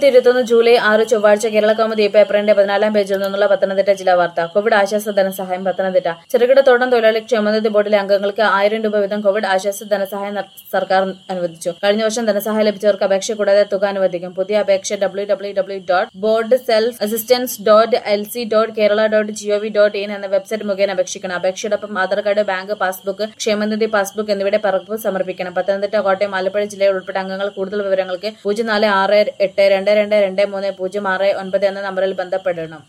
ഇരുപത്തൊന്ന് ജൂലൈ ആറ് ചൊവ്വാഴ്ച കേരള കൗമുദി പേപ്പറിന്റെ പതിനാലാം പേജിൽ നിന്നുള്ള പത്തനംതിട്ട ജില്ലാ വാർത്ത കോവിഡ് ആശ്വാസ ധനസഹായം പത്തനംതിട്ട ചെറുകിട തോട്ടം തൊഴിലാളി ക്ഷേമനിധി ബോർഡിലെ അംഗങ്ങൾക്ക് ആയിരം രൂപ വീതം കോവിഡ് ആശ്വാസ ധനസഹായം ന- സർക്കാർ അനുവദിച്ചു കഴിഞ്ഞ വർഷം ധനസഹായം ലഭിച്ചവർക്ക് അപേക്ഷ കൂടാതെ തുക അനുവദിക്കും പുതിയ അപേക്ഷ W W W dot board self assistance dot L C dot Kerala dot G O V dot in എന്ന വെബ്സൈറ്റ് മുഖേന അപേക്ഷിക്കണം അപേക്ഷയോടൊപ്പം ആധാർ കാർഡ് ബാങ്ക് പാസ്ബുക്ക് ക്ഷേമനിധി പാസ്ബുക്ക് എന്നിവയുടെ പകർപ്പ് സമർപ്പിക്കണം പത്തനംതിട്ട കോട്ടയം ആലപ്പുഴ ജില്ലയിൽ ഉൾപ്പെട്ട അംഗങ്ങൾ കൂടുതൽ വിവരങ്ങൾക്ക് പൂജ്യം നാല് ആറ് എട്ട് രണ്ട് രണ്ട് രണ്ട് മൂന്ന് പൂജ്യം ആറ് ഒൻപത് എന്ന നമ്പറിൽ ബന്ധപ്പെടണം